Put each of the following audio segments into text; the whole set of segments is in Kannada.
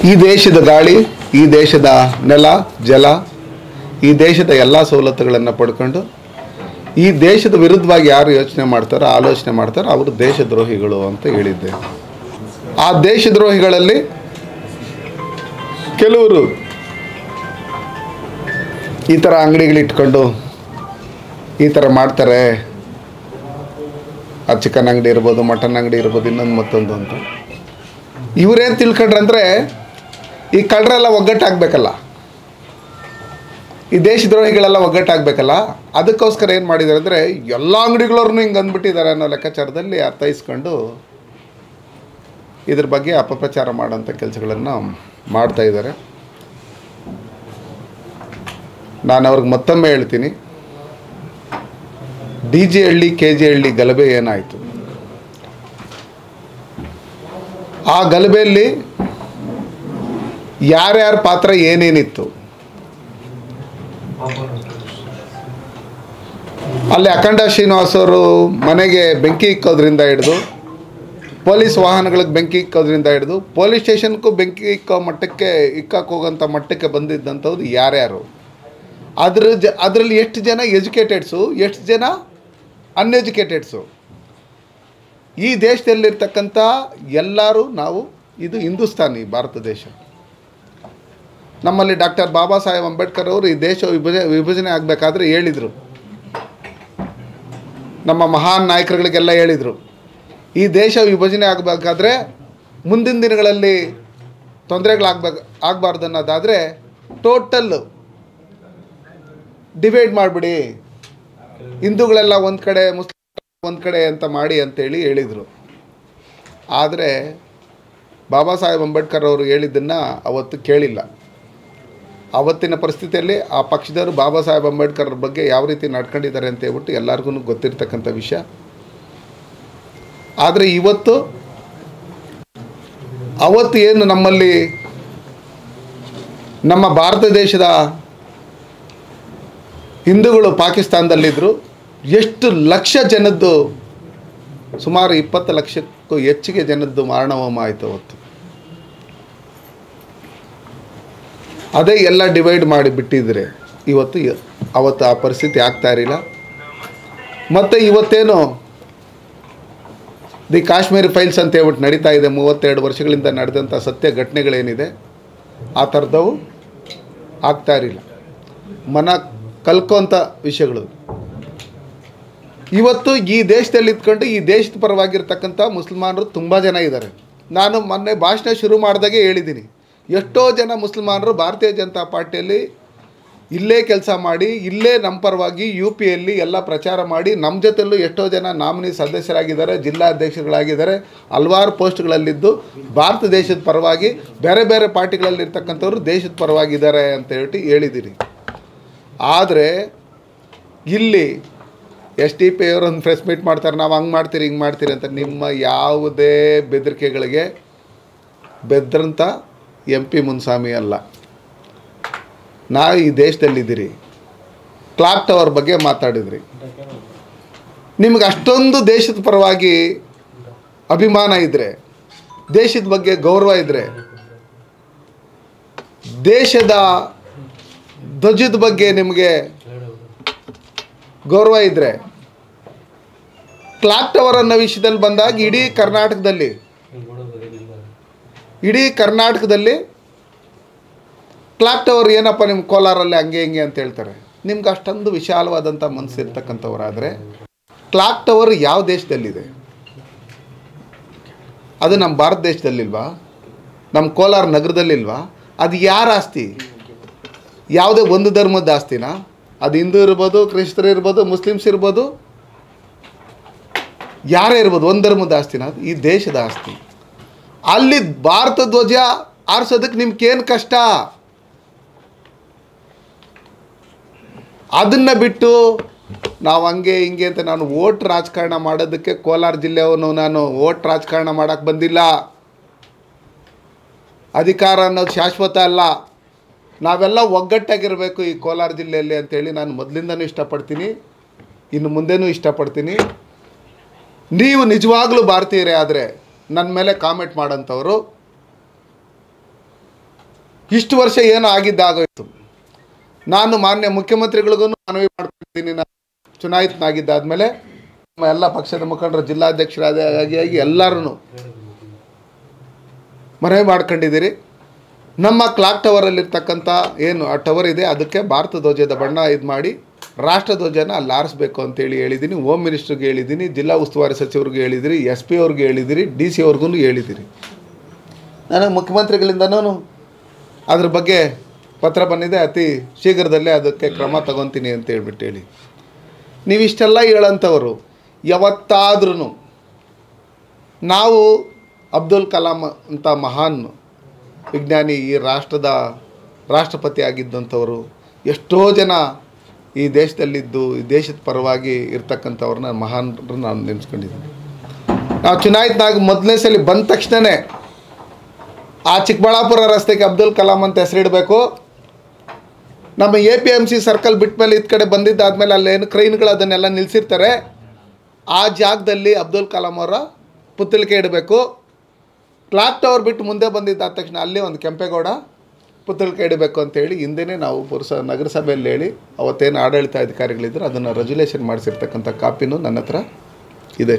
ಈ ದೇಶದ ಗಾಳಿ ಈ ದೇಶದ ನೆಲ ಜಲ ಈ ದೇಶದ ಎಲ್ಲ ಸವಲತ್ತುಗಳನ್ನು ಪಡ್ಕೊಂಡು ಈ ದೇಶದ ವಿರುದ್ಧವಾಗಿ ಯಾರು ಯೋಚನೆ ಮಾಡ್ತಾರೋ ಆಲೋಚನೆ ಮಾಡ್ತಾರೋ ಅವರು ದೇಶದ್ರೋಹಿಗಳು ಅಂತ ಹೇಳಿದ್ದೆ ಆ ದೇಶದ್ರೋಹಿಗಳಲ್ಲಿ ಕೆಲವರು ಈ ಥರ ಅಂಗಡಿಗಳಿಟ್ಕೊಂಡು ಈ ಥರ ಮಾಡ್ತಾರೆ ಆ ಚಿಕನ್ ಅಂಗಡಿ ಇರ್ಬೋದು ಮಟನ್ ಅಂಗಡಿ ಇರ್ಬೋದು ಇನ್ನೊಂದು ಮತ್ತೊಂದು ಅಂತ ಇವರೇನು ತಿಳ್ಕೊಂಡ್ರಂದ್ರೆ ಈ ಕಳ್ಳರೆಲ್ಲ ಒಗ್ಗಟ್ಟಾಗಬೇಕಲ್ಲ ಈ ದೇಶದ್ರೋಹಿಗಳೆಲ್ಲ ಒಗ್ಗಟ್ಟಾಗಬೇಕಲ್ಲ ಅದಕ್ಕೋಸ್ಕರ ಏನು ಮಾಡಿದ್ದಾರೆ ಅಂದರೆ ಎಲ್ಲ ಅಂಗಡಿಗಳವ್ರನ್ನೂ ಹಿಂಗೆ ಅಂದ್ಬಿಟ್ಟಿದ್ದಾರೆ ಅನ್ನೋ ಲೆಕ್ಕಾಚಾರದಲ್ಲಿ ಅರ್ಥೈಸ್ಕೊಂಡು ಇದ್ರ ಬಗ್ಗೆ ಅಪಪ್ರಚಾರ ಮಾಡೋಂಥ ಕೆಲಸಗಳನ್ನು ಮಾಡ್ತಾ ಇದ್ದಾರೆ ನಾನು ಅವ್ರಿಗೆ ಮತ್ತೊಮ್ಮೆ ಹೇಳ್ತೀನಿ D J Halli K G Halli ಗಲಭೆ ಏನಾಯಿತು ಆ ಗಲಭೆಯಲ್ಲಿ ಯಾರ್ಯಾರ ಪಾತ್ರ ಏನೇನಿತ್ತು ಅಲ್ಲಿ ಅಖಂಡ ಶ್ರೀನಿವಾಸ್ ಅವರು ಮನೆಗೆ ಬೆಂಕಿ ಇಕ್ಕೋದ್ರಿಂದ ಹಿಡಿದು ಪೊಲೀಸ್ ವಾಹನಗಳಿಗೆ ಬೆಂಕಿ ಇಕ್ಕೋದ್ರಿಂದ ಹಿಡಿದು ಪೊಲೀಸ್ ಸ್ಟೇಷನ್ಗೂ ಬೆಂಕಿ ಇಕ್ಕೋ ಮಟ್ಟಕ್ಕೆ ಇಕ್ಕಕ್ಕೆ ಹೋಗೋಂಥ ಮಟ್ಟಕ್ಕೆ ಬಂದಿದ್ದಂಥವ್ರು ಯಾರ್ಯಾರು ಅದ್ರ ಜ ಅದರಲ್ಲಿ ಎಷ್ಟು ಜನ ಎಜುಕೇಟೆಡ್ಸು ಎಷ್ಟು ಜನ ಅನ್ಎಜುಕೇಟೆಡ್ಸು ಈ ದೇಶದಲ್ಲಿರ್ತಕ್ಕಂಥ ಎಲ್ಲರೂ ನಾವು ಇದು ಹಿಂದೂಸ್ತಾನಿ ಭಾರತ ದೇಶ ನಮ್ಮಲ್ಲಿ ಡಾಕ್ಟರ್ ಬಾಬಾ ಸಾಹೇಬ್ ಅಂಬೇಡ್ಕರ್ ಅವರು ಈ ದೇಶ ವಿಭಜನೆ ವಿಭಜನೆ ಆಗಬೇಕಾದ್ರೆ ಹೇಳಿದರು ನಮ್ಮ ಮಹಾನ್ ನಾಯಕರುಗಳಿಗೆಲ್ಲ ಹೇಳಿದರು ಈ ದೇಶ ವಿಭಜನೆ ಆಗಬೇಕಾದ್ರೆ ಮುಂದಿನ ದಿನಗಳಲ್ಲಿ ತೊಂದರೆಗಳಾಗಬೇಕು ಆಗಬಾರ್ದು ಅನ್ನೋದಾದರೆ ಟೋಟಲ್ ಡಿವೈಡ್ ಮಾಡಿಬಿಡಿ ಹಿಂದೂಗಳೆಲ್ಲ ಒಂದು ಕಡೆ ಮುಸ್ಲಿಂ ಒಂದು ಕಡೆ ಅಂತ ಮಾಡಿ ಅಂತೇಳಿ ಹೇಳಿದರು ಆದರೆ ಬಾಬಾ ಸಾಹೇಬ್ ಅಂಬೇಡ್ಕರ್ ಅವರು ಹೇಳಿದ್ದನ್ನು ಅವತ್ತು ಕೇಳಿಲ್ಲ ಆವತ್ತಿನ ಪರಿಸ್ಥಿತಿಯಲ್ಲಿ ಆ ಪಕ್ಷದವರು ಬಾಬಾ ಸಾಹೇಬ್ ಅಂಬೇಡ್ಕರ್ ಅವ್ರ ಬಗ್ಗೆ ಯಾವ ರೀತಿ ನಡ್ಕೊಂಡಿದ್ದಾರೆ ಅಂತ ಹೇಳ್ಬಿಟ್ಟು ಎಲ್ಲರಿಗೂ ಗೊತ್ತಿರ್ತಕ್ಕಂಥ ವಿಷಯ ಆದರೆ ಇವತ್ತು ಅವತ್ತು ಏನು ನಮ್ಮಲ್ಲಿ ನಮ್ಮ ಭಾರತ ದೇಶದ ಹಿಂದೂಗಳು ಪಾಕಿಸ್ತಾನದಲ್ಲಿದ್ದರು ಎಷ್ಟು ಲಕ್ಷ ಜನದ್ದು ಸುಮಾರು ಇಪ್ಪತ್ತು ಲಕ್ಷಕ್ಕೂ ಹೆಚ್ಚಿಗೆ ಜನದ್ದು ಮಾರಣಹೋಮ ಆಯಿತು ಅವತ್ತು ಅದೇ ಎಲ್ಲ ಡಿವೈಡ್ ಮಾಡಿ ಬಿಟ್ಟಿದ್ರೆ ಇವತ್ತು ಯ- ಅವತ್ತು ಆ ಪರಿಸ್ಥಿತಿ ಆಗ್ತಾ ಇರಲಿಲ್ಲ ಮತ್ತು ಇವತ್ತೇನು ದಿ ಕಾಶ್ಮೀರಿ ಫೈಲ್ಸ್ ಅಂತ ಹೇಳ್ಬಿಟ್ಟು ನಡೀತಾ ಇದೆ ಮೂವತ್ತೆರಡು ವರ್ಷಗಳಿಂದ ನಡೆದಂಥ ಸತ್ಯ ಘಟನೆಗಳೇನಿದೆ ಆ ಥರದವು ಆಗ್ತಾ ಇರಲಿಲ್ಲ ಮನ ಕಲ್ಕೋಂಥ ವಿಷಯಗಳು ಇವತ್ತು ಈ ದೇಶದಲ್ಲಿ ಇದ್ಕೊಂಡು ಈ ದೇಶದ ಪರವಾಗಿರ್ತಕ್ಕಂಥ ಮುಸಲ್ಮಾನರು ತುಂಬ ಜನ ಇದ್ದಾರೆ ನಾನು ಮೊನ್ನೆ ಭಾಷಣ ಶುರು ಮಾಡಿದಾಗೆ ಹೇಳಿದ್ದೀನಿ ಎಷ್ಟೋ ಜನ ಮುಸಲ್ಮಾನರು ಭಾರತೀಯ ಜನತಾ ಪಾರ್ಟಿಯಲ್ಲಿ ಇಲ್ಲೇ ಕೆಲಸ ಮಾಡಿ ಇಲ್ಲೇ ನಮ್ಮ ಪರವಾಗಿ ಯು ಪಿಯಲ್ಲಿ ಎಲ್ಲ ಪ್ರಚಾರ ಮಾಡಿ ನಮ್ಮ ಜೊತೆಲೂ ಎಷ್ಟೋ ಜನ ನಾಮಿನಿ ಸದಸ್ಯರಾಗಿದ್ದಾರೆ ಜಿಲ್ಲಾಧ್ಯಕ್ಷರುಗಳಾಗಿದ್ದಾರೆ ಹಲವಾರು ಪೋಸ್ಟ್ಗಳಲ್ಲಿದ್ದು ಭಾರತ ದೇಶದ ಪರವಾಗಿ ಬೇರೆ ಬೇರೆ ಪಾರ್ಟಿಗಳಲ್ಲಿರ್ತಕ್ಕಂಥವ್ರು ದೇಶದ ಪರವಾಗಿದ್ದಾರೆ ಅಂತ ಹೇಳ್ಬಿಟ್ಟು ಹೇಳಿದ್ದೀನಿ ಆದರೆ ಇಲ್ಲಿ ಎಸ್ ಟಿ ಪಿ ಅವರು ಒಂದು ಪ್ರೆಸ್ ಮೀಟ್ ಮಾಡ್ತಾರೆ ನಾವು ಹಂಗೆ ಮಾಡ್ತೀರಿ ಹಿಂಗೆ ಮಾಡ್ತೀರಿ ಅಂತ ನಿಮ್ಮ ಯಾವುದೇ ಬೆದರಿಕೆಗಳಿಗೆ ಬೆದ್ರಂತ ಎಂ ಪಿ ಮುನ್ಸ್ವಾಮಿ ಅಲ್ಲ ನಾವು ಈ ದೇಶದಲ್ಲಿದ್ದೀರಿ ಕ್ಲಾಕ್ ಟವರ್ ಬಗ್ಗೆ ಮಾತಾಡಿದ್ರಿ ನಿಮ್ಗೆ ಅಷ್ಟೊಂದು ದೇಶದ ಪರವಾಗಿ ಅಭಿಮಾನ ಇದ್ದರೆ ದೇಶದ ಬಗ್ಗೆ ಗೌರವ ಇದ್ದರೆ ದೇಶದ ಧ್ವಜದ ಬಗ್ಗೆ ನಿಮಗೆ ಗೌರವ ಇದ್ದರೆ ಕ್ಲಾಕ್ ಟವರ್ ಅನ್ನೋ ವಿಷಯದಲ್ಲಿ ಬಂದಾಗ ಇಡೀ ಕರ್ನಾಟಕದಲ್ಲಿ ಇಡೀ ಕರ್ನಾಟಕದಲ್ಲಿ ಕ್ಲಾಕ್ ಟವರ್ ಏನಪ್ಪ ನಿಮ್ಮ ಕೋಲಾರಲ್ಲಿ ಹಂಗೆ ಹಿಂಗೆ ಅಂತ ಹೇಳ್ತಾರೆ ನಿಮ್ಗೆ ಅಷ್ಟೊಂದು ವಿಶಾಲವಾದಂಥ ಮನಸ್ಸು ಇರ್ತಕ್ಕಂಥವರಾದರೆ ಕ್ಲಾಕ್ ಟವರ್ ಯಾವ ದೇಶದಲ್ಲಿದೆ ಅದು ನಮ್ಮ ಭಾರತ ದೇಶದಲ್ಲಿಲ್ವಾ ನಮ್ಮ ಕೋಲಾರ ನಗರದಲ್ಲಿಲ್ವಾ ಅದು ಯಾರ ಆಸ್ತಿ ಯಾವುದೇ ಒಂದು ಧರ್ಮದ ಆಸ್ತಿನಾ ಅದು ಹಿಂದೂ ಇರ್ಬೋದು ಕ್ರಿಸ್ತರು ಇರ್ಬೋದು ಮುಸ್ಲಿಮ್ಸ್ ಇರ್ಬೋದು ಯಾರೇ ಇರ್ಬೋದು ಒಂದು ಧರ್ಮದ ಆಸ್ತಿನ ಅದು ಈ ದೇಶದ ಆಸ್ತಿ ಅಲ್ಲಿ ಭಾರತ ಧ್ವಜ ಆರಿಸೋದಕ್ಕೆ ನಿಮ್ಗೇನು ಕಷ್ಟ ಅದನ್ನು ಬಿಟ್ಟು ನಾವು ಹಂಗೆ ಹಿಂಗೆ ಅಂತ ನಾನು ಓಟ್ ರಾಜಕಾರಣ ಮಾಡೋದಕ್ಕೆ ಕೋಲಾರ ಜಿಲ್ಲೆಯವನು ನಾನು ಓಟ್ ರಾಜಕಾರಣ ಮಾಡೋಕ್ಕೆ ಬಂದಿಲ್ಲ ಅಧಿಕಾರ ಅನ್ನೋದು ಶಾಶ್ವತ ಅಲ್ಲ ನಾವೆಲ್ಲ ಒಗ್ಗಟ್ಟಾಗಿರಬೇಕು ಈ ಕೋಲಾರ ಜಿಲ್ಲೆಯಲ್ಲಿ ಅಂತೇಳಿ ನಾನು ಮೊದಲಿಂದನೂ ಇಷ್ಟಪಡ್ತೀನಿ ಇನ್ನು ಮುಂದೆನೂ ಇಷ್ಟಪಡ್ತೀನಿ ನೀವು ನಿಜವಾಗ್ಲೂ ಭಾರತೀಯರೇ ಆದರೆ ನನ್ನ ಮೇಲೆ ಕಾಮೆಂಟ್ ಮಾಡೋಂಥವ್ರು ಇಷ್ಟು ವರ್ಷ ಏನು ಆಗಿದ್ದಾಗೋಯ್ತು ನಾನು ಮಾನ್ಯ ಮುಖ್ಯಮಂತ್ರಿಗಳಿಗೂ ಮನವಿ ಮಾಡ್ಕೊಂಡಿದ್ದೀನಿ ನಾನು ಚುನಾಯಿತನಾಗಿದ್ದಾದ್ಮೇಲೆ ನಮ್ಮ ಎಲ್ಲ ಪಕ್ಷದ ಮುಖಂಡರು ಜಿಲ್ಲಾಧ್ಯಕ್ಷರಾದ ಆಗಿ ಆಗಿ ಎಲ್ಲರೂ ಮನವಿ ಮಾಡ್ಕೊಂಡಿದ್ದೀರಿ ನಮ್ಮ ಕ್ಲಾಕ್ ಟವರಲ್ಲಿರ್ತಕ್ಕಂಥ ಏನು ಆ ಟವರ್ ಇದೆ ಅದಕ್ಕೆ ಭಾರತ ಧ್ವಜದ ಬಣ್ಣ ಇದು ಮಾಡಿ ರಾಷ್ಟ್ರ ಧ್ವಜನ ಅಲ್ಲಿ ಆರಿಸ್ಬೇಕು ಅಂತೇಳಿ ಹೇಳಿದ್ದೀನಿ ಹೋಮ್ ಮಿನಿಸ್ಟ್ರಿಗೆ ಹೇಳಿದ್ದೀನಿ ಜಿಲ್ಲಾ ಉಸ್ತುವಾರಿ ಸಚಿವರಿಗೆ ಹೇಳಿದಿರಿ ಎಸ್ ಪಿ ಅವ್ರಿಗೆ ಹೇಳಿದಿರಿ ಡಿ ಸಿ ಅವ್ರಿಗೂ ಹೇಳಿದಿರಿ ನನಗೆ ಮುಖ್ಯಮಂತ್ರಿಗಳಿಂದನೂ ಅದ್ರ ಬಗ್ಗೆ ಪತ್ರ ಬಂದಿದೆ ಅತಿ ಶೀಘ್ರದಲ್ಲೇ ಅದಕ್ಕೆ ಕ್ರಮ ತಗೊತೀನಿ ಅಂತ ಹೇಳ್ಬಿಟ್ಟು ಹೇಳಿ ನೀವಿಷ್ಟೆಲ್ಲ ಹೇಳೋಂಥವ್ರು ಯಾವತ್ತಾದ್ರೂ ನಾವು ಅಬ್ದುಲ್ ಕಲಾಂ ಅಂತ ಮಹಾನ್ ವಿಜ್ಞಾನಿ ಈ ರಾಷ್ಟ್ರದ ರಾಷ್ಟ್ರಪತಿ ಆಗಿದ್ದಂಥವರು ಎಷ್ಟೋ ಜನ ಈ ದೇಶದಲ್ಲಿದ್ದು ಈ ದೇಶದ ಪರವಾಗಿ ಇರ್ತಕ್ಕಂಥವ್ರನ್ನ ಮಹಾನ್ರನ್ನ ನಾನು ನೆನೆಸ್ಕೊಂಡಿದ್ದೀನಿ ನಾವು ಚುನಾಯಿತನಾಗಿ ಮೊದಲನೇ ಸಲ ಬಂದ ತಕ್ಷಣವೇ ಆ ಚಿಕ್ಕಬಳ್ಳಾಪುರ ರಸ್ತೆಗೆ ಅಬ್ದುಲ್ ಕಲಾಂ ಅಂತ ಹೆಸರಿಡಬೇಕು ನಮ್ಮ A P M C circle ಬಿಟ್ಟ ಮೇಲೆ ಇದ್ ಕಡೆ ಬಂದಿದ್ದಾದ್ಮೇಲೆ ಅಲ್ಲೇನು ಕ್ರೈನ್ಗಳು ಅದನ್ನೆಲ್ಲ ನಿಲ್ಲಿಸಿರ್ತಾರೆ ಆ ಜಾಗದಲ್ಲಿ ಅಬ್ದುಲ್ ಕಲಾಂ ಅವರ ಪುತ್ತಳಿಕೆ ಇಡಬೇಕು ಕ್ಲಾಕ್ ಟವರ್ ಬಿಟ್ಟು ಮುಂದೆ ಬಂದಿದ್ದಾದ ತಕ್ಷಣ ಅಲ್ಲಿ ಒಂದು ಕೆಂಪೇಗೌಡ ಪುತ್ತಳಿಕೆ ಇಡಬೇಕು ಅಂತೇಳಿ ಹಿಂದೆನೇ ನಾವು ಪುರಸ ನಗರಸಭೆಯಲ್ಲಿ ಹೇಳಿ ಅವತ್ತೇನು ಆಡಳಿತ ಅಧಿಕಾರಿಗಳಿದ್ರು ಅದನ್ನು ರೆಜುಲೇಷನ್ ಮಾಡಿಸಿರ್ತಕ್ಕಂಥ ಕಾಪಿನೂ ನನ್ನ ಹತ್ರ ಇದೆ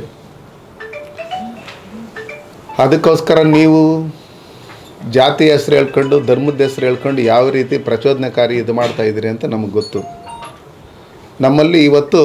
ಅದಕ್ಕೋಸ್ಕರ ನೀವು ಜಾತಿ ಹೆಸ್ರು ಹೇಳ್ಕೊಂಡು ಧರ್ಮದ ಹೆಸ್ರು ಹೇಳ್ಕೊಂಡು ಯಾವ ರೀತಿ ಪ್ರಚೋದನಕಾರಿ ಇದು ಮಾಡ್ತಾ ಇದ್ದೀರಿ ಅಂತ ನಮಗೆ ಗೊತ್ತು ನಮ್ಮಲ್ಲಿ ಇವತ್ತು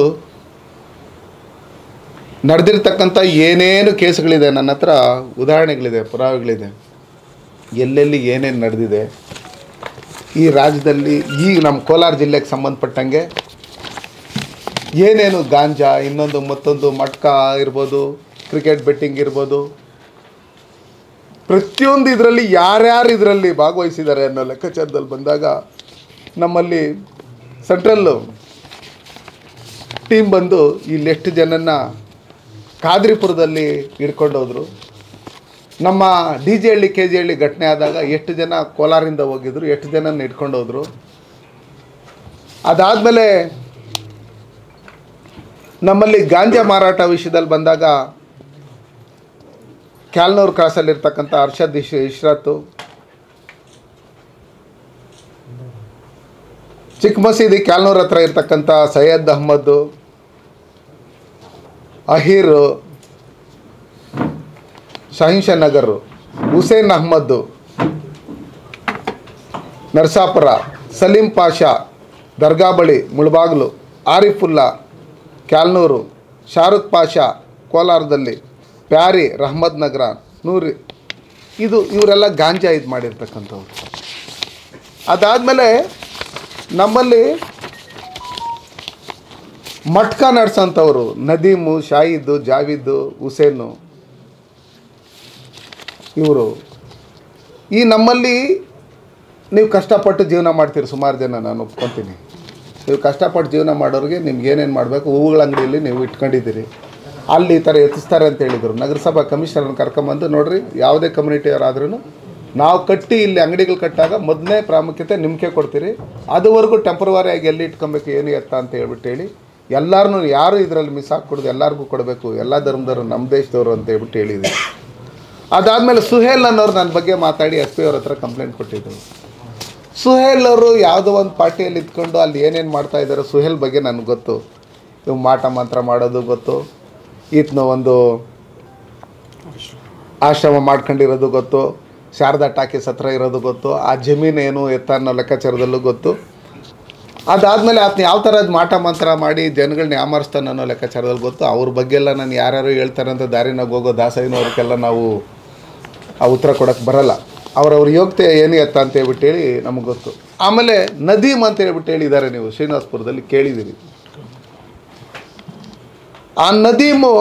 ನಡೆದಿರ್ತಕ್ಕಂಥ ಏನೇನು ಕೇಸುಗಳಿದೆ ನನ್ನ ಹತ್ರ ಉದಾಹರಣೆಗಳಿದೆ ಪುರಾವೆಗಳಿದೆ ಎಲ್ಲೆಲ್ಲಿ ಏನೇನು ನಡೆದಿದೆ ಈ ರಾಜ್ಯದಲ್ಲಿ ಈಗ ನಮ್ಮ ಕೋಲಾರ ಜಿಲ್ಲೆಗೆ ಸಂಬಂಧಪಟ್ಟಂಗೆ ಏನೇನು ಗಾಂಜಾ ಇನ್ನೊಂದು ಮತ್ತೊಂದು ಮಟ್ಕ ಇರ್ಬೋದು ಕ್ರಿಕೆಟ್ ಬೆಟ್ಟಿಂಗ್ ಇರ್ಬೋದು ಪ್ರತಿಯೊಂದು ಇದರಲ್ಲಿ ಯಾರ್ಯಾರು ಇದರಲ್ಲಿ ಭಾಗವಹಿಸಿದ್ದಾರೆ ಅನ್ನೋ ಲೆಕ್ಕಾಚಾರದಲ್ಲಿ ಬಂದಾಗ ನಮ್ಮಲ್ಲಿ ಸೆಂಟ್ರಲ್ಲು ಟೀಮ್ ಬಂದು ಇಲ್ಲಿ ಎಷ್ಟು ಜನನ್ನ ಕಾದ್ರಿಪುರದಲ್ಲಿ ಹಿಡ್ಕೊಂಡು ಹೋದ್ರು ನಮ್ಮ D J Halli K G Halli ಘಟನೆ ಆದಾಗ ಎಷ್ಟು ಜನ ಕೋಲಾರಿಂದ ಹೋಗಿದ್ರು ಎಷ್ಟು ಜನನ ಹಿಡ್ಕೊಂಡು ಹೋದ್ರು ಅದಾದಮೇಲೆ ನಮ್ಮಲ್ಲಿ ಗಾಂಜಾ ಮಾರಾಟ ವಿಷಯದಲ್ಲಿ ಬಂದಾಗ ಕ್ಯಾಲ್ನೂರು ಕ್ರಾಸಲ್ಲಿರ್ತಕ್ಕಂಥ ಅರ್ಷದ್ ಇಶ್ ಇಶ್ರತ್ತು ಚಿಕ್ಕ ಮಸೀದಿ ಕ್ಯಾಲ್ನೂರ್ ಹತ್ರ ಇರ್ತಕ್ಕಂಥ ಸೈಯದ್ ಅಹ್ಮದ್ದು ಅಹೀರ್ ಶಹಿನ್ಶಾ ನಗರ್ ಹುಸೇನ್ ಅಹ್ಮದ್ದು ನರ್ಸಾಪುರ ಸಲೀಂ ಪಾಷಾ ದರ್ಗಾ ಬಳಿ ಮುಳಬಾಗ್ಲು ಆರಿಫುಲ್ಲಾ ಕ್ಯಾಲ್ನೂರು ಶಾರುಖ್ ಪಾಷಾ ಕೋಲಾರದಲ್ಲಿ ಪ್ಯಾರಿ ರಹಮದ್ ನಗರ ನೂರಿ ಇದು ಇವರೆಲ್ಲ ಗಾಂಜಾ ಇದು ಮಾಡಿರ್ತಕ್ಕಂಥವ್ರು ಅದಾದಮೇಲೆ ನಮ್ಮಲ್ಲಿ ಮಟ್ಕ ನಡೆಸೋಂಥವ್ರು ನದೀಮು ಶಾಹಿದ್ದು ಜಾವಿದ್ದು ಹುಸೇನು ಇವರು ಈ ನಮ್ಮಲ್ಲಿ ನೀವು ಕಷ್ಟಪಟ್ಟು ಜೀವನ ಮಾಡ್ತೀರಿ ಸುಮಾರು ಜನ ನಾನು ಒಪ್ಕೊತೀನಿ ನೀವು ಕಷ್ಟಪಟ್ಟು ಜೀವನ ಮಾಡೋರಿಗೆ ನಿಮ್ಗೆ ಏನೇನು ಮಾಡಬೇಕು ಹೂವುಗಳ ಅಂಗಡಿಯಲ್ಲಿ ನೀವು ಇಟ್ಕೊಂಡಿದ್ದೀರಿ ಅಲ್ಲಿ ಈ ಥರ ಎತ್ತಿಸ್ತಾರೆ ಅಂತ ಹೇಳಿದರು ನಗರಸಭಾ ಕಮಿಷನರ್ನ ಕರ್ಕೊಂಬಂದು ನೋಡ್ರಿ ಯಾವುದೇ ಕಮ್ಯುನಿಟಿಯವರಾದ್ರೂ ನಾವು ಕಟ್ಟಿ ಇಲ್ಲಿ ಅಂಗಡಿಗಳು ಕಟ್ಟಾಗ ಮೊದಲನೇ ಪ್ರಾಮುಖ್ಯತೆ ನಿಮ್ಗೆ ಕೊಡ್ತೀರಿ ಅದುವರೆಗೂ ಟೆಂಪ್ರವರಿಯಾಗಿ ಎಲ್ಲಿ ಇಟ್ಕೊಬೇಕು ಏನು ಎತ್ತ ಅಂತ ಹೇಳ್ಬಿಟ್ಟು ಹೇಳಿ ಎಲ್ಲರನ್ನೂ ಯಾರು ಇದರಲ್ಲಿ ಮಿಸ್ ಹಾಕ್ಕೊಡೋದು ಎಲ್ಲರಿಗೂ ಕೊಡಬೇಕು ಎಲ್ಲ ಧರ್ಮದವರು ನಮ್ಮ ದೇಶದವರು ಅಂತ ಹೇಳ್ಬಿಟ್ಟು ಹೇಳಿದ್ವಿ ಅದಾದಮೇಲೆ ಸುಹೇಲ್ ಅನ್ನೋರು ನನ್ನ ಬಗ್ಗೆ ಮಾತಾಡಿ ಎಸ್ ಪಿ ಅವ್ರ ಹತ್ರ ಕಂಪ್ಲೇಂಟ್ ಕೊಟ್ಟಿದ್ದರು ಸುಹೇಲ್ ಅವರು ಯಾವುದೋ ಒಂದು ಪಾರ್ಟಿಯಲ್ಲಿ ಇದ್ಕೊಂಡು ಅಲ್ಲಿ ಏನೇನು ಮಾಡ್ತಾ ಇದ್ದಾರೆ ಸುಹೇಲ್ ಬಗ್ಗೆ ನನಗೆ ಗೊತ್ತು ಇವು ಮಾಟ ಮಂತ್ರ ಮಾಡೋದು ಗೊತ್ತು ಈತನ ಒಂದು ಆಶ್ರಮ ಮಾಡ್ಕೊಂಡಿರೋದು ಗೊತ್ತು ಶಾರದಾ ಟಾಕೀಸ್ ಹತ್ರ ಇರೋದು ಗೊತ್ತು ಆ ಜಮೀನು ಏನು ಎತ್ತ ಅನ್ನೋ ಲೆಕ್ಕಾಚಾರದಲ್ಲೂ ಗೊತ್ತು ಅದಾದಮೇಲೆ ಆತನ ಯಾವ ಥರದ ಮಾಟ ಮಂತ್ರ ಮಾಡಿ ಜನಗಳನ್ನ ಯಾಮಾರಿಸ್ತಾನೆ ಅನ್ನೋ ಲೆಕ್ಕಾಚಾರದಲ್ಲಿ ಗೊತ್ತು ಅವ್ರ ಬಗ್ಗೆ ಎಲ್ಲ ನಾನು ಯಾರ್ಯಾರು ಹೇಳ್ತಾರೆ ಅಂತ ದಾರಿನಾಗ ಹೋಗೋ ದಾಸಯ್ಯನವ್ರಿಗೆಲ್ಲ ನಾವು ಆ ಉತ್ತರ ಕೊಡೋಕ್ಕೆ ಬರಲ್ಲ ಅವರವ್ರ ಯೋಗ್ಯತೆ ಏನು ಎತ್ತ ಅಂತ ಹೇಳ್ಬಿಟ್ಟು ಹೇಳಿ ನಮಗೆ ಗೊತ್ತು ಆಮೇಲೆ ನದೀಮ್ ಅಂತ ಹೇಳ್ಬಿಟ್ಟು ಹೇಳಿದ್ದಾರೆ ನೀವು ಶ್ರೀನಿವಾಸಪುರದಲ್ಲಿ ಕೇಳಿದ್ದೀರಿ ಆ ನದೀಮು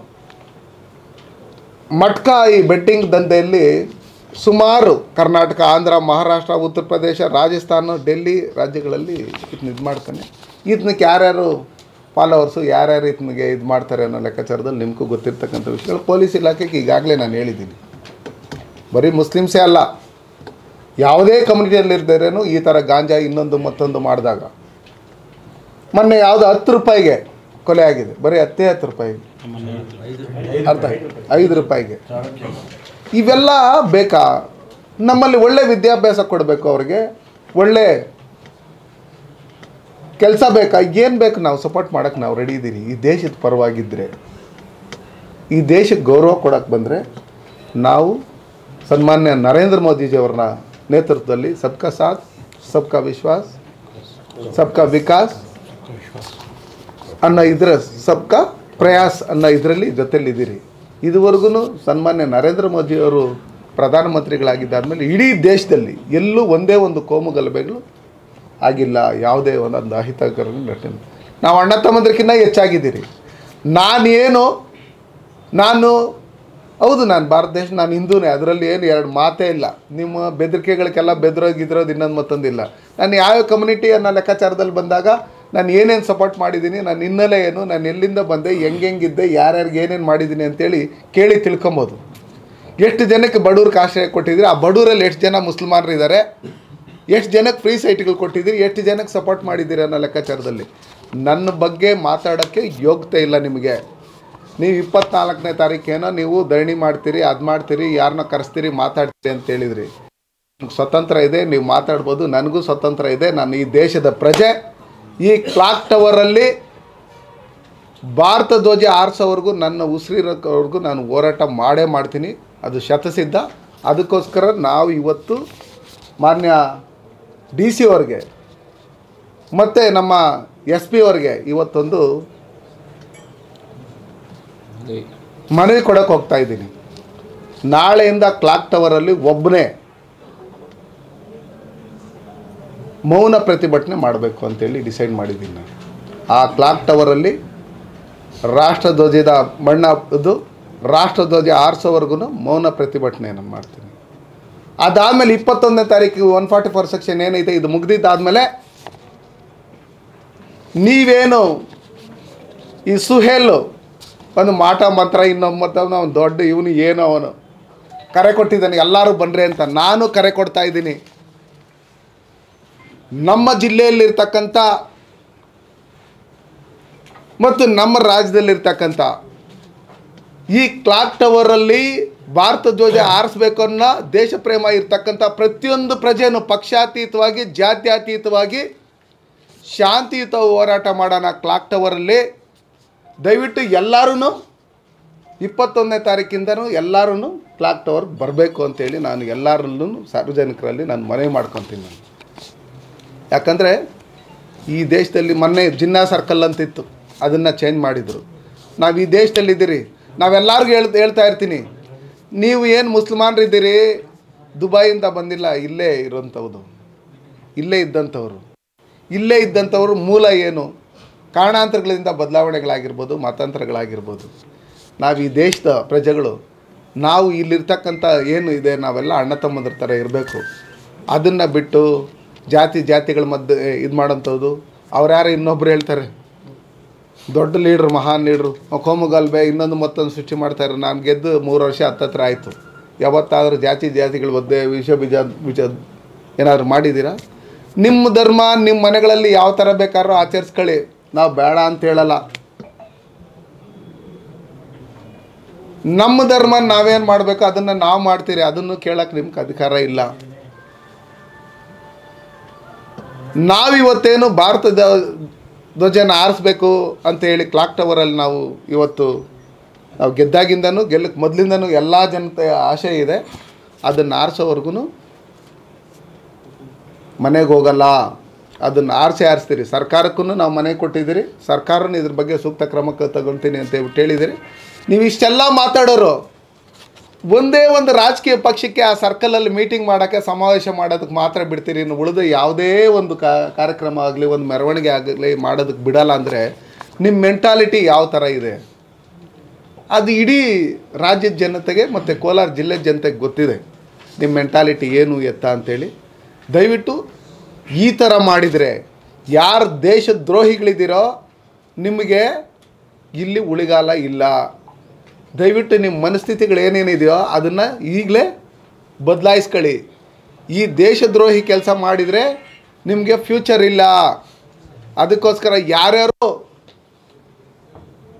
ಮಟ್ಕಾ ಈ ಬೆಟ್ಟಿಂಗ್ ದಂಧೆಯಲ್ಲಿ ಸುಮಾರು ಕರ್ನಾಟಕ ಆಂಧ್ರ ಮಹಾರಾಷ್ಟ್ರ ಉತ್ತರ ಪ್ರದೇಶ ರಾಜಸ್ಥಾನ ಡೆಲ್ಲಿ ರಾಜ್ಯಗಳಲ್ಲಿ ಇದನ್ನ ಇದು ಮಾಡ್ತಾನೆ ಇದನ್ನಕ್ಕೆ ಯಾರ್ಯಾರು ಫಾಲೋವರ್ಸು ಯಾರ್ಯಾರು ಇದನ್ನಿಗೆ ಇದು ಮಾಡ್ತಾರೆ ಅನ್ನೋ ಲೆಕ್ಕಾಚಾರದಲ್ಲಿ ನಿಮಗೂ ಗೊತ್ತಿರ್ತಕ್ಕಂಥ ವಿಷಯಗಳು ಪೊಲೀಸ್ ಇಲಾಖೆಗೆ ಈಗಾಗಲೇ ನಾನು ಹೇಳಿದ್ದೀನಿ ಬರೀ ಮುಸ್ಲಿಮ್ಸೇ ಅಲ್ಲ ಯಾವುದೇ ಕಮ್ಯುನಿಟಿಯಲ್ಲಿರ್ದೇರೇನು ಈ ಥರ ಗಾಂಜಾ ಇನ್ನೊಂದು ಮತ್ತೊಂದು ಮಾಡಿದಾಗ ಮೊನ್ನೆ ಯಾವುದು ಹತ್ತು ರೂಪಾಯಿಗೆ ಕೊಲೆ ಆಗಿದೆ ಬರೀ ಹತ್ತೇ ಹತ್ತು ರೂಪಾಯಿಗೆ ಅರ್ಥ ಆಯ್ತು ಐದು ರೂಪಾಯಿಗೆ ಇವೆಲ್ಲ ಬೇಕಾ ನಮ್ಮಲ್ಲಿ ಒಳ್ಳೆ ವಿದ್ಯಾಭ್ಯಾಸ ಕೊಡಬೇಕು ಅವ್ರಿಗೆ ಒಳ್ಳೆ ಕೆಲಸ ಬೇಕಾ ಏನು ಬೇಕು ನಾವು ಸಪೋರ್ಟ್ ಮಾಡೋಕ್ಕೆ ನಾವು ರೆಡಿ ಇದ್ದೀರಿ ಈ ದೇಶದ ಪರವಾಗಿದ್ದರೆ ಈ ದೇಶಕ್ಕೆ ಗೌರವ ಕೊಡೋಕ್ಕೆ ಬಂದರೆ ನಾವು ಸನ್ಮಾನ್ಯ ನರೇಂದ್ರ ಮೋದಿಜಿಯವ್ರನ್ನ ನೇತೃತ್ವದಲ್ಲಿ ಸಬ್ಕಾ ಸಾಥ್ ಸಬ್ಕಾ ವಿಶ್ವಾಸ್ ಸಬ್ಕಾ ವಿಕಾಸ್ ಅನ್ನೋ ಇದರ ಸಬ್ಕಾ ಪ್ರಯಾಸ್ ಅನ್ನೋ ಇದರಲ್ಲಿ ಜೊತೆಲಿದ್ದೀರಿ ಇದುವರೆಗೂ ಸನ್ಮಾನ್ಯ ನರೇಂದ್ರ ಮೋದಿಯವರು ಪ್ರಧಾನಮಂತ್ರಿಗಳಾಗಿದ್ದಾದಮೇಲೆ ಇಡೀ ದೇಶದಲ್ಲಿ ಎಲ್ಲೂ ಒಂದೇ ಒಂದು ಕೋಮು ಗಲಭೆಗಳು ಆಗಿಲ್ಲ ಯಾವುದೇ ಒಂದೊಂದು ಅಹಿತಕರ ಘಟನೆ ನಾವು ಅಣ್ಣ ತಮ್ಮಂದ್ರಕ್ಕಿಂತ ಹೆಚ್ಚಾಗಿದ್ದೀರಿ ನಾನೇನು ನಾನು ಹೌದು ನಾನು ಭಾರತ ದೇಶ ನಾನು ಹಿಂದೂನೇ ಅದರಲ್ಲಿ ಏನು ಎರಡು ಮಾತೇ ಇಲ್ಲ ನಿಮ್ಮ ಬೆದರಿಕೆಗಳಿಗೆಲ್ಲ ಬೆದರೋಗಿದ್ರೋದು ಇನ್ನೊಂದು ಮತ್ತೊಂದಿಲ್ಲ ನಾನು ಯಾವ ಕಮ್ಯುನಿಟಿ ಅನ್ನೋ ಲೆಕ್ಕಾಚಾರದಲ್ಲಿ ಬಂದಾಗ ನಾನು ಏನೇನು ಸಪೋರ್ಟ್ ಮಾಡಿದ್ದೀನಿ ನನ್ನ ಹಿನ್ನೆಲೆ ಏನು ನಾನು ಎಲ್ಲಿಂದ ಬಂದೆ ಹೆಂಗೆಂಗಿದ್ದೆ ಯಾರ್ಯಾರಿಗೆ ಏನೇನು ಮಾಡಿದ್ದೀನಿ ಅಂತೇಳಿ ಕೇಳಿ ತಿಳ್ಕೊಬೋದು ಎಷ್ಟು ಜನಕ್ಕೆ ಬಡವ್ರಿಗೆ ಆಶ್ರಯ ಕೊಟ್ಟಿದ್ದೀರಿ ಆ ಬಡವರಲ್ಲಿ ಎಷ್ಟು ಜನ ಮುಸಲ್ಮಾನರು ಇದ್ದಾರೆ ಎಷ್ಟು ಜನಕ್ಕೆ ಫ್ರೀ ಸೈಟ್ಗಳು ಕೊಟ್ಟಿದ್ದೀರಿ ಎಷ್ಟು ಜನಕ್ಕೆ ಸಪೋರ್ಟ್ ಮಾಡಿದ್ದೀರಿ ಅನ್ನೋ ಲೆಕ್ಕಾಚಾರದಲ್ಲಿ ನನ್ನ ಬಗ್ಗೆ ಮಾತಾಡೋಕ್ಕೆ ಯೋಗ್ಯತೆ ಇಲ್ಲ ನಿಮಗೆ ನೀವು ಇಪ್ಪತ್ನಾಲ್ಕನೇ ತಾರೀಕೇನೋ ನೀವು ಧರಣಿ ಮಾಡ್ತೀರಿ ಅದು ಮಾಡ್ತೀರಿ ಯಾರನ್ನ ಕರೆಸ್ತೀರಿ ಮಾತಾಡ್ತೀರಿ ಅಂತ ಹೇಳಿದ್ರಿ ನಿಮ್ಗೆ ಸ್ವತಂತ್ರ ಇದೆ ನೀವು ಮಾತಾಡ್ಬೋದು ನನಗೂ ಸ್ವತಂತ್ರ ಇದೆ ನಾನು ಈ ದೇಶದ ಪ್ರಜೆ ಈ ಕ್ಲಾಕ್ ಟವರಲ್ಲಿ ಭಾರತ ಧ್ವಜ ಆರಿಸೋವರೆಗೂ ನನ್ನ ಉಸಿರಿರೋವರೆಗೂ ನಾನು ಹೋರಾಟ ಮಾಡೇ ಮಾಡ್ತೀನಿ ಅದು ಶತಸಿದ್ಧ ಅದಕ್ಕೋಸ್ಕರ ನಾವು ಇವತ್ತು ಮಾನ್ಯ ಡಿ ಸಿ ಅವ್ರಿಗೆ ಮತ್ತು ನಮ್ಮ ಎಸ್ ಪಿ ಅವ್ರಿಗೆ ಇವತ್ತೊಂದು ಮನವಿ ಕೊಡೋಕೆ ಹೋಗ್ತಾ ಇದ್ದೀನಿ ನಾಳೆಯಿಂದ ಕ್ಲಾಕ್ ಟವರಲ್ಲಿ ಒಬ್ಬನೇ ಮೌನ ಪ್ರತಿಭಟನೆ ಮಾಡಬೇಕು ಅಂತೇಳಿ ಡಿಸೈಡ್ ಮಾಡಿದ್ದೀನಿ ನಾನು ಆ ಕ್ಲಾಕ್ ಟವರಲ್ಲಿ ರಾಷ್ಟ್ರಧ್ವಜದ ಮಣ್ಣ ಇದು ರಾಷ್ಟ್ರಧ್ವಜ ಆರಿಸೋವರೆಗೂ ಮೌನ ಪ್ರತಿಭಟನೆಯನ್ನು ಮಾಡ್ತೀನಿ ಅದಾದಮೇಲೆ ಇಪ್ಪತ್ತೊಂದನೇ ತಾರೀಕು ಒನ್ ಫಾರ್ಟಿ ಫೋರ್ ಸೆಕ್ಷನ್ ಏನೈತೆ ಇದು ಮುಗ್ದಿದ್ದಾದಮೇಲೆ ನೀವೇನು ಈ ಸುಹೇಲು ಒಂದು ಮಾಟ ಮಂತ್ರ ಇನ್ನೊಮ್ಮತ್ತವನು ಅವನು ದೊಡ್ಡ ಇವನು ಏನು ಅವನು ಕರೆ ಕೊಟ್ಟಿದ್ದಾನೆ ಎಲ್ಲರೂ ಬನ್ರಿ ಅಂತ ನಾನು ಕರೆ ಕೊಡ್ತಾ ಇದ್ದೀನಿ ನಮ್ಮ ಜಿಲ್ಲೆಯಲ್ಲಿರ್ತಕ್ಕಂಥ ಮತ್ತು ನಮ್ಮ ರಾಜ್ಯದಲ್ಲಿರ್ತಕ್ಕಂಥ ಈ ಕ್ಲಾಕ್ ಟವರಲ್ಲಿ ಭಾರತ ಧ್ವಜ ಆರಿಸ್ಬೇಕು ಅನ್ನೋ ದೇಶ ಪ್ರೇಮ ಇರ್ತಕ್ಕಂಥ ಪ್ರತಿಯೊಂದು ಪ್ರಜೆಯನ್ನು ಪಕ್ಷಾತೀತವಾಗಿ ಜಾತ್ಯತೀತವಾಗಿ ಶಾಂತಿಯುತ ಹೋರಾಟ ಮಾಡೋಣ ಕ್ಲಾಕ್ ಟವರಲ್ಲಿ ದಯವಿಟ್ಟು ಎಲ್ಲರೂ ಇಪ್ಪತ್ತೊಂದನೇ ತಾರೀಕಿಂದನೂ ಎಲ್ಲರೂ ಕ್ಲಾಕ್ ಟವರ್ಗೆ ಬರಬೇಕು ಅಂತೇಳಿ ನಾನು ಎಲ್ಲರಲ್ಲೂ ಸಾರ್ವಜನಿಕರಲ್ಲಿ ನಾನು ಮನವಿ ಮಾಡ್ಕೊತೀನಿ ನಾನು ಯಾಕಂದರೆ ಈ ದೇಶದಲ್ಲಿ ಮೊನ್ನೆ ಜಿನ್ನಾ ಸರ್ಕಲ್ ಅಂತಿತ್ತು ಅದನ್ನು ಚೇಂಜ್ ಮಾಡಿದರು ನಾವು ಈ ದೇಶದಲ್ಲಿದ್ದೀರಿ ನಾವೆಲ್ಲರಿಗೂ ಹೇಳ್ ಹೇಳ್ತಾ ಇರ್ತೀನಿ ನೀವು ಏನು ಮುಸ್ಲ್ಮಾನರಿದ್ದೀರಿ ದುಬೈಯಿಂದ ಬಂದಿಲ್ಲ ಇಲ್ಲೇ ಇರೋಂಥವ್ದು ಇಲ್ಲೇ ಇದ್ದಂಥವ್ರು ಇಲ್ಲೇ ಇದ್ದಂಥವ್ರು ಮೂಲ ಏನು ಕಾರಣಾಂತರಗಳಿಂದ ಬದಲಾವಣೆಗಳಾಗಿರ್ಬೋದು ಮತಾಂತರಗಳಾಗಿರ್ಬೋದು ನಾವು ಈ ದೇಶದ ಪ್ರಜೆಗಳು ನಾವು ಇಲ್ಲಿರ್ತಕ್ಕಂಥ ಏನು ಇದೆ ನಾವೆಲ್ಲ ಅಣ್ಣ ತಮ್ಮಂದ್ರ ಥರ ಇರಬೇಕು ಅದನ್ನು ಬಿಟ್ಟು ಜಾತಿ ಜಾತಿಗಳ ಮಧ್ಯೆ ಇದು ಮಾಡೋಂಥದ್ದು ಅವ್ರು ಯಾರು ಇನ್ನೊಬ್ರು ಹೇಳ್ತಾರೆ ದೊಡ್ಡ ಲೀಡ್ರ್ ಮಹಾನ್ ಲೀಡ್ರು ಕೋಮುಗಲ್ಬೆ ಇನ್ನೊಂದು ಮತ್ತೊಂದು ಸೃಷ್ಟಿ ಮಾಡ್ತಾರೆ ನಾನು ಗೆದ್ದು ಮೂರು ವರ್ಷ ಹತ್ತತ್ರ ಆಯಿತು ಯಾವತ್ತಾದರೂ ಜಾತಿ ಜಾತಿಗಳ ಮಧ್ಯೆ ವಿಷ ಬೀಜ ಬೀಜ ಏನಾದ್ರು ಮಾಡಿದ್ದೀರಾ ನಿಮ್ಮ ಧರ್ಮ ನಿಮ್ಮ ಮನೆಗಳಲ್ಲಿ ಯಾವ ಥರ ಬೇಕಾದ್ರೂ ಆಚರಿಸ್ಕೊಳ್ಳಿ ನಾವು ಬೇಡ ಅಂತ ಹೇಳಲ್ಲ ನಮ್ಮ ಧರ್ಮ ನಾವೇನು ಮಾಡಬೇಕು ಅದನ್ನು ನಾವು ಮಾಡ್ತೀರಿ ಅದನ್ನು ಕೇಳಕ್ಕೆ ನಿಮ್ಗೆ ಅಧಿಕಾರ ಇಲ್ಲ ನಾವಿವತ್ತೇನು ಭಾರತದ ಧ್ವಜನ ಆರಿಸ್ಬೇಕು ಅಂತ ಹೇಳಿ ಕ್ಲಾಕ್ ಟವರಲ್ಲಿ ನಾವು ಇವತ್ತು ನಾವು ಗೆದ್ದಾಗಿಂದನೂ ಗೆಲ್ಲಕ್ಕೆ ಮೊದಲಿಂದನೂ ಎಲ್ಲ ಜನತೆಯ ಆಶೆ ಇದೆ ಅದನ್ನು ಆರಿಸೋವರೆಗೂ ಮನೆಗೆ ಹೋಗಲ್ಲ ಅದನ್ನು ಆರಿಸಿ ಆರಿಸ್ತೀರಿ ಸರ್ಕಾರಕ್ಕೂ ನಾವು ಮನೆ ಕೊಟ್ಟಿದ್ದೀರಿ ಸರ್ಕಾರನೂ ಇದ್ರ ಬಗ್ಗೆ ಸೂಕ್ತ ಕ್ರಮ ತಗೊಳ್ತೀನಿ ಅಂತ ಹೇಳ್ಬಿಟ್ಟು ಹೇಳಿದಿರಿ ನೀವು ಇಷ್ಟೆಲ್ಲ ಮಾತಾಡೋರು ಒಂದೇ ಒಂದು ರಾಜಕೀಯ ಪಕ್ಷಕ್ಕೆ ಆ ಸರ್ಕಲಲ್ಲಿ ಮೀಟಿಂಗ್ ಮಾಡೋಕ್ಕೆ ಸಮಾವೇಶ ಮಾಡೋದಕ್ಕೆ ಮಾತ್ರ ಬಿಡ್ತೀರಿ ಇನ್ನು ಉಳಿದ ಯಾವುದೇ ಒಂದು ಕಾ ಕಾರ್ಯಕ್ರಮ ಆಗಲಿ ಒಂದು ಮೆರವಣಿಗೆ ಆಗಲಿ ಮಾಡೋದಕ್ಕೆ ಬಿಡಲ್ಲ ಅಂದರೆ ನಿಮ್ಮ ಮೆಂಟಾಲಿಟಿ ಯಾವ ಥರ ಇದೆ ಅದು ಇಡೀ ರಾಜ್ಯದ ಜನತೆಗೆ ಮತ್ತು ಕೋಲಾರ ಜಿಲ್ಲೆ ಜನತೆಗೆ ಗೊತ್ತಿದೆ ನಿಮ್ಮ ಮೆಂಟಾಲಿಟಿ ಏನು ಎತ್ತ ಅಂತೇಳಿ ದಯವಿಟ್ಟು ಈ ಥರ ಮಾಡಿದರೆ ಯಾರು ದೇಶದ ದ್ರೋಹಿಗಳಿದ್ದೀರೋ ನಿಮಗೆ ಇಲ್ಲಿ ಉಳಿಗಾಲ ಇಲ್ಲ ದಯವಿಟ್ಟು ನಿಮ್ಮ ಮನಸ್ಥಿತಿಗಳು ಏನೇನಿದೆಯೋ ಅದನ್ನು ಈಗಲೇ ಬದಲಾಯಿಸ್ಕೊಳ್ಳಿ ಈ ದೇಶದ್ರೋಹಿ ಕೆಲಸ ಮಾಡಿದರೆ ನಿಮಗೆ ಫ್ಯೂಚರ್ ಇಲ್ಲ ಅದಕ್ಕೋಸ್ಕರ ಯಾರ್ಯಾರು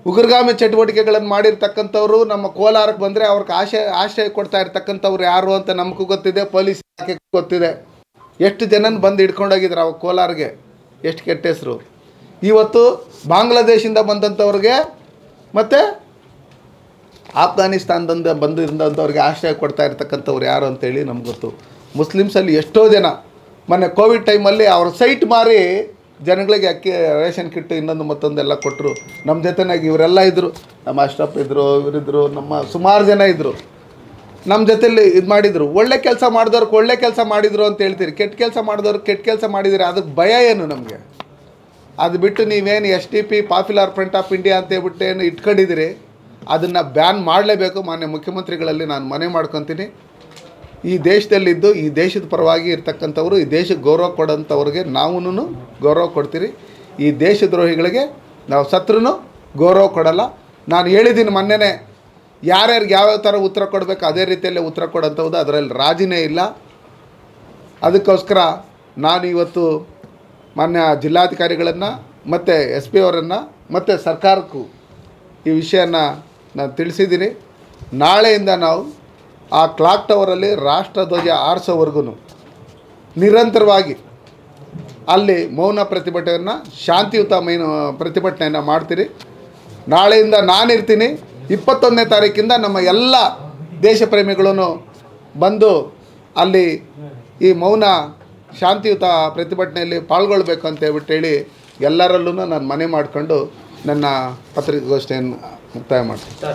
ಉಗ್ರಗಾಮಿ ಚಟುವಟಿಕೆಗಳನ್ನು ಮಾಡಿರ್ತಕ್ಕಂಥವ್ರು ನಮ್ಮ ಕೋಲಾರಕ್ಕೆ ಬಂದರೆ ಅವ್ರಿಗೆ ಆಶಯ ಆಶ್ರಯ ಕೊಡ್ತಾ ಇರ್ತಕ್ಕಂಥವ್ರು ಯಾರು ಅಂತ ನಮಗೂ ಗೊತ್ತಿದೆ ಪೊಲೀಸ್ ಇಲಾಖೆಗೂ ಗೊತ್ತಿದೆ ಎಷ್ಟು ಜನನ ಬಂದು ಹಿಡ್ಕೊಂಡೋಗಿದ್ರು ಅವಾಗ ಕೋಲಾರ್ಗೆ ಎಷ್ಟು ಕೆಟ್ಟ ಹೆಸರು ಇವತ್ತು ಬಾಂಗ್ಲಾದೇಶಿಂದ ಬಂದಂಥವ್ರಿಗೆ ಮತ್ತು ಆಫ್ಘಾನಿಸ್ತಾನದಿಂದ ಬಂದಿರೋಂಥವ್ರಿಗೆ ಆಶ್ರಯ ಕೊಡ್ತಾ ಇರ್ತಕ್ಕಂಥವ್ರು ಯಾರು ಅಂತೇಳಿ ನಮ್ಗೆ ಗೊತ್ತು ಮುಸ್ಲಿಮ್ಸಲ್ಲಿ ಎಷ್ಟೋ ಜನ ಮೊನ್ನೆ ಕೋವಿಡ್ ಟೈಮಲ್ಲಿ ಅವ್ರ ಸೈಟ್ ಮಾರಿ ಜನಗಳಿಗೆ ಅಕ್ಕಿ ರೇಷನ್ ಕಿಟ್ಟು ಇನ್ನೊಂದು ಮತ್ತೊಂದೆಲ್ಲ ಕೊಟ್ಟರು ನಮ್ಮ ಜೊತೆನಾಗಿ ಇವರೆಲ್ಲ ಇದ್ದರು ನಮ್ಮ ಅಶ್ರಫ್ ಇದ್ದರು ಇವರಿದ್ದರು ನಮ್ಮ ಸುಮಾರು ಜನ ಇದ್ದರು ನಮ್ಮ ಜೊತೆಲಿ ಇದು ಮಾಡಿದರು ಒಳ್ಳೆ ಕೆಲಸ ಮಾಡಿದವ್ರಿಗೆ ಒಳ್ಳೆ ಕೆಲಸ ಮಾಡಿದರು ಅಂತ ಹೇಳ್ತೀರಿ ಕೆಟ್ಟ ಕೆಲಸ ಮಾಡಿದವ್ರಿಗೆ ಕೆಟ್ಟ ಕೆಲಸ ಮಾಡಿದಿರಿ ಅದಕ್ಕೆ ಭಯ ಏನು ನಮಗೆ ಅದು ಬಿಟ್ಟು ನೀವೇನು S T P popular front of India ಅಂತ ಹೇಳ್ಬಿಟ್ಟು ಏನು ಇಟ್ಕೊಂಡಿದ್ದೀರಿ ಅದನ್ನು ಬ್ಯಾನ್ ಮಾಡಲೇಬೇಕು ಮಾನ್ಯ ಮುಖ್ಯಮಂತ್ರಿಗಳಲ್ಲಿ ನಾನು ಮನೆ ಮಾಡ್ಕೊತೀನಿ ಈ ದೇಶದಲ್ಲಿದ್ದು ಈ ದೇಶದ ಪರವಾಗಿ ಇರ್ತಕ್ಕಂಥವ್ರು ಈ ದೇಶಕ್ಕೆ ಗೌರವ ಕೊಡೋಂಥವ್ರಿಗೆ ನಾವೂ ಗೌರವ ಕೊಡ್ತೀರಿ ಈ ದೇಶದ್ರೋಹಿಗಳಿಗೆ ನಾವು ಸತ್ರೂ ಗೌರವ ಕೊಡಲ್ಲ ನಾನು ಹೇಳಿದ್ದೀನಿ ಮೊನ್ನೆನೇ ಯಾರ್ಯಾರಿಗೆ ಯಾವ್ಯಾವ ಥರ ಉತ್ತರ ಕೊಡಬೇಕು ಅದೇ ರೀತಿಯಲ್ಲೇ ಉತ್ತರ ಕೊಡೋಂಥದ್ದು ಅದರಲ್ಲಿ ರಾಜಿನೇ ಇಲ್ಲ ಅದಕ್ಕೋಸ್ಕರ ನಾನು ಇವತ್ತು ಮಾನ್ಯ ಜಿಲ್ಲಾಧಿಕಾರಿಗಳನ್ನು ಮತ್ತು ಎಸ್ ಪಿ ಅವರನ್ನು ಮತ್ತು ಸರ್ಕಾರಕ್ಕೂ ಈ ವಿಷಯನ ನಾನು ತಿಳಿಸಿದ್ದೀನಿ ನಾಳೆಯಿಂದ ನಾವು ಆ ಕ್ಲಾಕ್ ಟವರಲ್ಲಿ ರಾಷ್ಟ್ರಧ್ವಜ ಆರಿಸೋವರೆಗೂ ನಿರಂತರವಾಗಿ ಅಲ್ಲಿ ಮೌನ ಪ್ರತಿಭಟನೆಯನ್ನು ಶಾಂತಿಯುತ ಮೈನ ಪ್ರತಿಭಟನೆಯನ್ನು ಮಾಡ್ತೀರಿ ನಾಳೆಯಿಂದ ನಾನಿರ್ತೀನಿ ಇಪ್ಪತ್ತೊಂದನೇ ತಾರೀಕಿಂದ ನಮ್ಮ ಎಲ್ಲ ದೇಶ ಪ್ರೇಮಿಗಳೂ ಬಂದು ಅಲ್ಲಿ ಈ ಮೌನ ಶಾಂತಿಯುತ ಪ್ರತಿಭಟನೆಯಲ್ಲಿ ಪಾಲ್ಗೊಳ್ಬೇಕು ಅಂತ ಹೇಳ್ಬಿಟ್ಟು ಹೇಳಿ ಎಲ್ಲರಲ್ಲೂ ನಾನು ಮನೆ ಮಾಡಿಕೊಂಡು ನನ್ನ ಪತ್ರಿಕಾಗೋಷ್ಠಿಯನ್ನು ಮುಕ್ತಾಯ ಮಾಡ್ತೀನಿ ಸರ್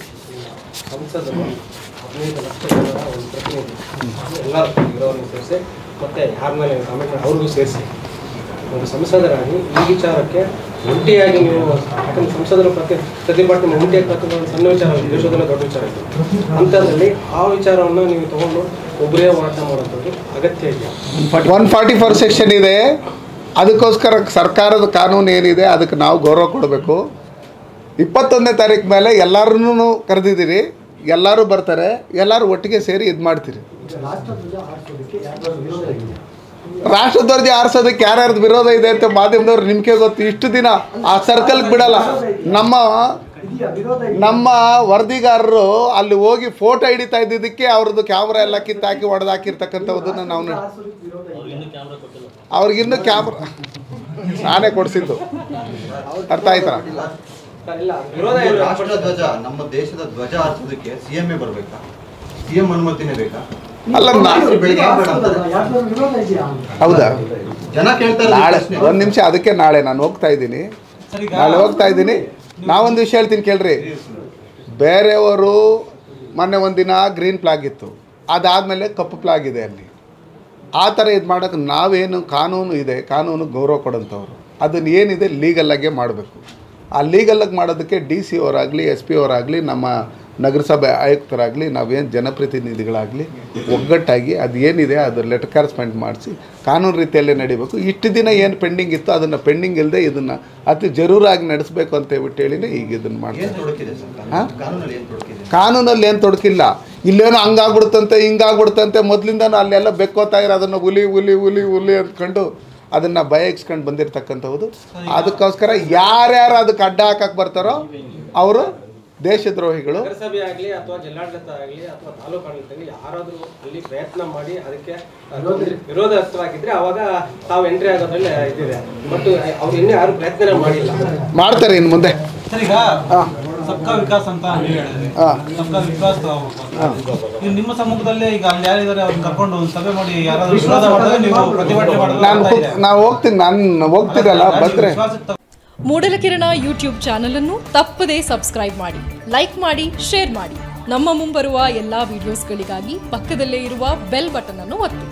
ಸಂಸದರು ಹದಿನೈದು ಲಕ್ಷ ಜನರ ಒಂದು ಪ್ರತಿನಿಧಿ ಎಲ್ಲ ಇರೋರನ್ನು ಸೇರಿಸಿ ಮತ್ತೆ ಯಾರ ಮೇಲೆ ಕಾಮೆಂಟ್ ಅವ್ರಿಗೂ ಸೇರಿಸಿ ಒಂದು ಸಂಸದರಾಗಿ ಈ ವಿಚಾರಕ್ಕೆ ಒಂಟಿಯಾಗಿ ನೀವು ಯಾಕಂದ್ರೆ ಸಂಸದರ ಪ್ರತಿ ಪ್ರತಿಭಟನೆ ಒಂಟಿಯಾಗಿ ಪ್ರತಿಭಟನೆ ಸಣ್ಣ ವಿಚಾರ ಅಲ್ಲ, ದೇಶದಲ್ಲೇ ದೊಡ್ಡ ವಿಚಾರ ಇದೆ ಅಂಥದ್ರಲ್ಲಿ ಆ ವಿಚಾರವನ್ನು ನೀವು ತಗೊಂಡು ಒಬ್ಬರೇ ಹೋರಾಟ ಮಾಡುವಂಥದ್ದು ಅಗತ್ಯ ಇದೆಯಾ ಒನ್ ಫಾರ್ಟಿ ಫೋರ್ ಸೆಕ್ಷನ್ ಇದೆ ಅದಕ್ಕೋಸ್ಕರ ಸರ್ಕಾರದ ಕಾನೂನು ಏನಿದೆ ಅದಕ್ಕೆ ನಾವು ಗೌರವ ಕೊಡಬೇಕು ಇಪ್ಪತ್ತೊಂದನೇ ತಾರೀಕು ಮೇಲೆ ಎಲ್ಲರನ್ನೂ ಕರೆದಿದ್ದೀರಿ ಎಲ್ಲರೂ ಬರ್ತಾರೆ ಎಲ್ಲರೂ ಒಟ್ಟಿಗೆ ಸೇರಿ ಇದು ಮಾಡ್ತೀರಿ ರಾಷ್ಟ್ರಧ್ವಜ ಆರಿಸೋದಕ್ಕೆ ಯಾರ್ಯಾರ್ದು ವಿರೋಧ ಇದೆ ಅಂತ ಮಾಧ್ಯಮದವ್ರು ನಿಮ್ಗೆ ಗೊತ್ತು ಇಷ್ಟು ದಿನ ಆ ಸರ್ಕಲ್ಗೆ ಬಿಡಲ್ಲ ನಮ್ಮ ನಮ್ಮ ವರದಿಗಾರರು ಅಲ್ಲಿ ಹೋಗಿ ಫೋಟೋ ಹಿಡಿತಾ ಇದ್ದಿದ್ದಕ್ಕೆ ಅವ್ರದ್ದು ಕ್ಯಾಮ್ರಾ ಎಲ್ಲ ಕಿತ್ತಾಕಿ ಹೊಡೆದು ಹಾಕಿರ್ತಕ್ಕಂಥದ್ದನ್ನು ನಾವು ನೋಡಿ- ಅವ್ರಿಗಿನ್ನೂ ಕ್ಯಾಮ್ರಾ ನಾನೇ ಕೊಡಿಸಿದ್ದು ಅರ್ಥ ಆಯ್ತಾ ಸರ್, ಇಲ್ಲ ವಿರೋಧ ಇದು ಇಲ್ಲ. ರಾಷ್ಟ್ರ ಧ್ವಜ ನಮ್ಮ ದೇಶದ ಧ್ವಜ ಹಾರಿಸೋದಕ್ಕೆ ಸಿಎಂ ಬರ್ಬೇಕಾ ಸಿಎಂ ಅನುಮತಿನೇ ಬೇಕಾ ಅಲ್ಲ ನಾ ಬೆಳಿಗ್ಗೆ ಯಾಕ್ ಬೇಡ ಅಂತಾರೆ? ಹೌದಾ ಜನ ಕೇಳ್ತಾ ಇರೋದು ನಾಳೆ ಪ್ರಶ್ನೆ. ಒಂದು ನಿಮಿಷ ಅದಕ್ಕೆ ನಾಳೆ ನಾನು ಹೋಗ್ತಾ ಇದ್ದೀನಿ ನಾಳೆ ಹೋಗ್ತಾ ಇದ್ದೀನಿ ನಾವೊಂದು ವಿಷಯ ಹೇಳ್ತೀನಿ ಕೇಳ್ರಿ ಬೇರೆಯವರು ಮೊನ್ನೆ ಒಂದಿನ ಗ್ರೀನ್ ಫ್ಲಾಗ್ ಇತ್ತು ಅದಾದಮೇಲೆ ಕಪ್ಪು ಫ್ಲಾಗ್ ಇದೆ ಅಲ್ಲಿ ಆ ಥರ ಇದು ಮಾಡೋಕ್ಕೆ ನಾವೇನು ಕಾನೂನು ಇದೆ ಕಾನೂನು ಗೌರವ ಕೊಡೋಂಥವ್ರು ಅದನ್ನು ಏನಿದೆ ಲೀಗಲ್ಲಾಗೆ ಮಾಡಬೇಕು ಆ ಲೀಗಲ್ಲಾಗಿ ಮಾಡೋದಕ್ಕೆ ಡಿ ಸಿ ಅವರಾಗಲಿ ಎಸ್ ಪಿ ಅವರಾಗಲಿ ನಮ್ಮ ನಗರಸಭೆ ಆಯುಕ್ತರಾಗಲಿ ನಾವೇನು ಜನಪ್ರತಿನಿಧಿಗಳಾಗಲಿ ಒಗ್ಗಟ್ಟಾಗಿ ಅದು ಏನಿದೆ ಅದು ಲೆಟರ್ ಕಾರ್ಸ್ಮೆಂಟ್ ಮಾಡಿಸಿ ಕಾನೂನು ರೀತಿಯಲ್ಲೇ ನಡಿಬೇಕು ಇಷ್ಟು ದಿನ ಏನು ಪೆಂಡಿಂಗ್ ಇತ್ತು ಅದನ್ನು ಪೆಂಡಿಂಗ್ ಇಲ್ಲದೆ ಇದನ್ನು ಅತಿ ಜರೂರಾಗಿ ನಡೆಸಬೇಕು ಅಂತ ಹೇಳ್ಬಿಟ್ಟು ಹೇಳಿನೇ ಈಗ ಇದನ್ನು ಏನ್ ಮಾಡ್ತಾರೆ ತೊಡಕಿದೆ ಸರ್ ಹಾ? ಕಾನೂನು- ಕಾನೂನಲ್ಲಿ ಏನ್ ತೊಡಕಿದೆ ಕಾನೂನಲ್ಲಿ ಏನು ತೊಡಕಿಲ್ಲ ಇಲ್ಲೇನೋ ಹಂಗಾಗ್ಬಿಡುತ್ತಂತೆ ಹಿಂಗಾಗ್ಬಿಡುತ್ತಂತೆ ಮೊದಲಿಂದನೂ ಅಲ್ಲೆಲ್ಲ ಬೆಕ್ಕೋತಾ ಇರೋ ಅದನ್ನು ಹುಲಿ ಹುಲಿ ಹುಲಿ ಹುಲಿ ಅಂದ್ಕೊಂಡು ಅದನ್ನು ಭಯ ಇಕ್ಸ್ಕೊಂಡು ಬಂದಿರತಕ್ಕಂಥದ್ದು ಅದಕ್ಕೋಸ್ಕರ ಯಾರ್ಯಾರು ಅದಕ್ಕೆ ಅಡ್ಡ ಹಾಕಕ್ಕೆ ಬರ್ತಾರೋ ಅವರು ದೇಶದ್ರೋಹಿಗಳು ನಗರಸಭೆ ಆಗಲಿ ಅಥವಾ ಜಿಲ್ಲಾಡಳಿತ ಆಗಲಿ ಅಥವಾ ತಾಲೂಕು ಆಡಳಿತ ಆಗಲಿ ಯಾರಾದರೂ ಅಲ್ಲಿ ಪ್ರಯತ್ನ ಮಾಡಿ ಅದಕ್ಕೆ ತೊಂದ್ರೆ- ವಿರೋಧ ವ್ಯಕ್ತವಾಗಿದ್ರೆ ಅವಾಗ ತಾವು ಎಂಟ್ರಿ ಆಗೋದ್ರಲ್ಲಿ ಇದಿದೆ ಬಟ್ ಅವ್ರು ಇನ್ನೂ ಯಾರು ಪ್ರಯತ್ನ ಮಾಡಿಲ್ಲ ಮಾಡ್ತಾರೆ ಇನ್ನು ಮುಂದೆ ಸರ್ ಈಗ ಸಬ್ಕಾ ವಿಕಾಸ್ ಅಂತ ನೀವು ಹೇಳಿದ್ರಿ ಹಾ. ಸಬ್ಕಾ ವಿಕಾಸ್ ಈಗ ನಿಮ್ಮ ಸಮ್ಮುಖದಲ್ಲೇ ಈಗ ಅಲ್ಲಿ ಯಾರಿದ್ದಾರೆ ಅವ್ರನ್ನ ಕರ್ಕೊಂಡು ಒಂದು ಸಭೆ ಮಾಡಿ ಯಾರಾದ್ರೂ ವಿರೋಧ ಮಾಡಿದ್ರೆ ನೀವು ಪ್ರತಿಭಟನೆ ನಾನು ಮಾಡಿದ್ರೆ ನಾವು ಹೋಗ್ತೀನಿ ನಾನು ಹೋಗ್ತೀರಲ್ಲ ಬಂದರೆ ಮೂಡಲಕಿರಣ ಯೂಟ್ಯೂಬ್ ಚಾನಲ್ ಅನ್ನು ತಪ್ಪದೇ ಸಬ್ಸ್ಕ್ರೈಬ್ ಮಾಡಿ ಲೈಕ್ ಮಾಡಿ ಶೇರ್ ಮಾಡಿ ನಮ್ಮ ಮುಂಬರುವ ಎಲ್ಲಾ ವಿಡಿಯೋಸ್ಗಳಿಗಾಗಿ ಪಕ್ಕದಲ್ಲೇ ಇರುವ ಬೆಲ್ ಬಟನ್ ಅನ್ನು ಒತ್ತಿ